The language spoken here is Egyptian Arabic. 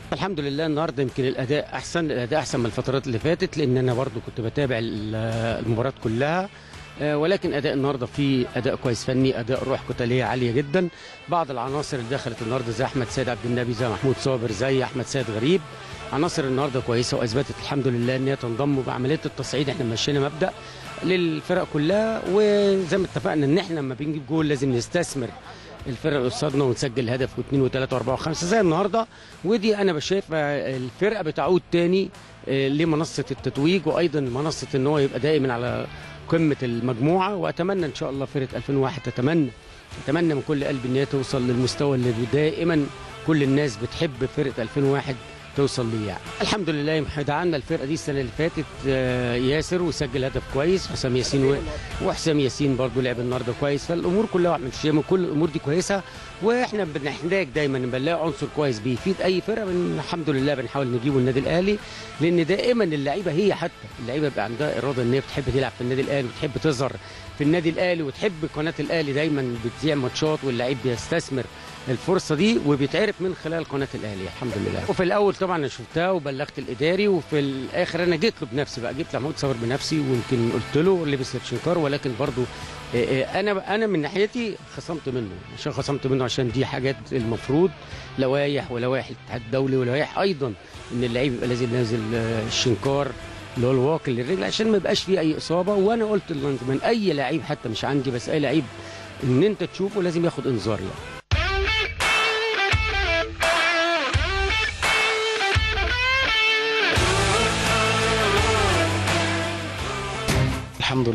الحمد لله النهارده يمكن الاداء احسن الاداء احسن من الفترات اللي فاتت لان انا برضو كنت بتابع ال- المباريات كلها آه، ولكن اداء النهارده فيه اداء كويس فني اداء روح قتاليه عاليه جدا بعض العناصر اللي دخلت النهارده زي احمد سيد عبد النبي زي محمود صابر زي احمد سيد غريب عناصر النهارده كويسه واثبتت الحمد لله ان هي تنضم بعمليه التصعيد احنا مشينا مبدا للفرق كلها وزي ما اتفقنا ان احنا لما بنجيب جول لازم نستثمر الفرق اللي قصادنا ونسجل هدف واثنين وثلاثه واربعه وخمسه زي النهارده ودي انا بشايف الفرقه بتعود تاني آه، لمنصه التتويج وايضا منصه ان هو يبقى دائما على قمه المجموعه واتمنى ان شاء الله فرقه 2001 تتمنى اتمنى من كل قلب ان هي توصل للمستوى اللي دائما كل الناس بتحب فرقه 2001 توصل ليه يعني. الحمد لله يمكن دعمنا الفرقه دي السنه اللي فاتت آه، ياسر وسجل هدف كويس حسام ياسين و- وحسام ياسين برضو لعب النهارده كويس فالامور كلها ماشيه من كل الامور دي كويسه واحنا بنحتاج دايما بنلاقي عنصر كويس بيفيد اي فرقه بن- الحمد لله بنحاول نجيبه النادي الاهلي لان دائما اللعيبه هي حتى اللعيبه بيبقى عندها اراده ان هي بتحب تلعب في النادي الاهلي وتحب تظهر في النادي الاهلي وتحب قناه الاهلي دايما بتذيع ماتشات واللعيب بيستثمر الفرصه دي وبيتعرف من خلال قناه الاهلي الحمد لله وفي الاول طبعا انا شفتها وبلغت الاداري وفي الاخر انا جيت له بنفسي بقى جيت لمحمود صابر بنفسي ويمكن قلت له لبس الشنكار ولكن برضو إيه إيه انا انا من ناحيتي خصمت منه عشان خصمت منه عشان دي حاجات المفروض لوائح ولوائح الاتحاد الدولي ولوائح ايضا ان اللعيب يبقى لازم نازل آه، الشنكار اللي هو الواقي للرجل عشان ما يبقاش فيه اي اصابه وانا قلت من اي لعيب حتى مش عندي بس اي لعيب ان انت تشوفه لازم ياخد انذار يعني